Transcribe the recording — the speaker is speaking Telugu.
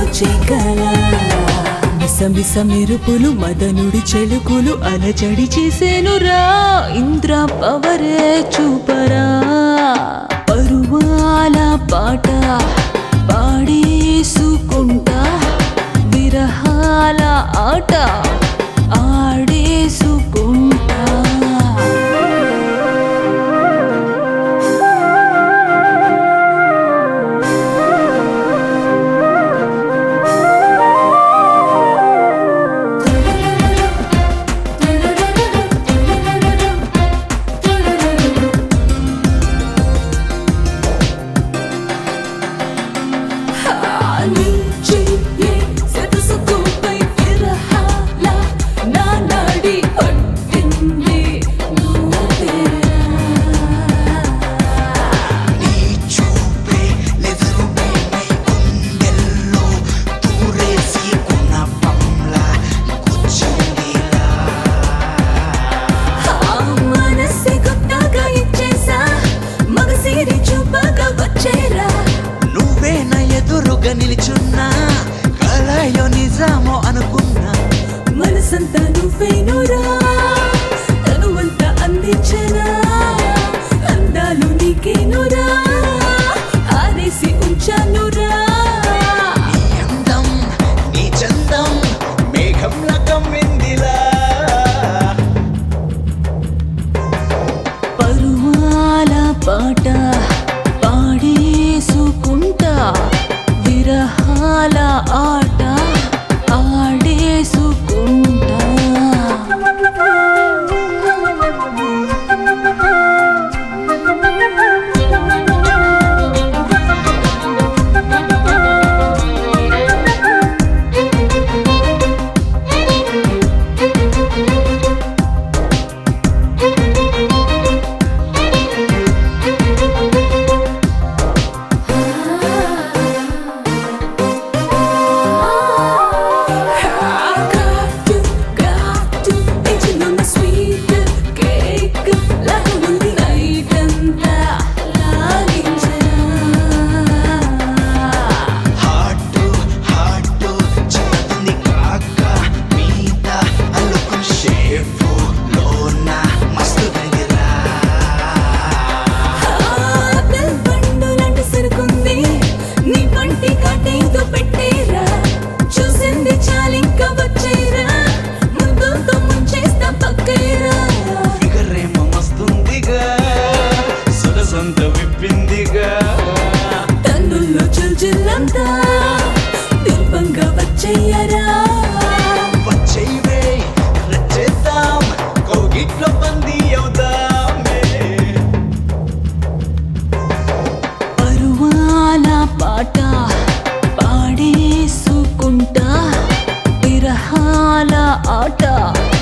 వచ్చే కళ మిసమిస మెరుపులు మదనుడి చెలుకులు అలజడి చేసేనురా ఇంద్ర పవరే చూపరా పరువాల పాట పాడేసుకుంటా విరహాల ఆట ఆడేసుకుంటా నీ చూపే లెదరుపై మై గుండెల్లో తూరేసి ఉన్న పంలా కూర్చుండిలా నువ్వే నా ఎదురుగా నిలిచున్నా కలయో నిజామో అనుకున్నా మనసంతా నువ్వేనురా తనువంతా అందించనా అందాలు నీకేనురా ఆరేసి ఉంచానురా నీ అందం నీ చందం మేఘంలా కమ్మిందిలా పరువాల పాట పాడేసుకుంటా విరహాల ఆట ఆడేసుకుంటా హాటు హాటు చిన్నది కాక మీద అల్లుకున్న షేపు లోన మస్తు గదిరా చూసింది చాలింక వచ్చేరా ముందుతో ముంచేస్తా పక్కేరా ఫిగరేమో మస్తుందిగా సొగసంత విప్పిందిగా తన్నుల్లో చుల్చుల్లంతా దీపంగా వచ్చేయరా వచ్చేవే రచేద్దాం కోగిట్లో బందీ అవుదామే పరువాల పాట పాడేసుకుంటా విరహాల ఆట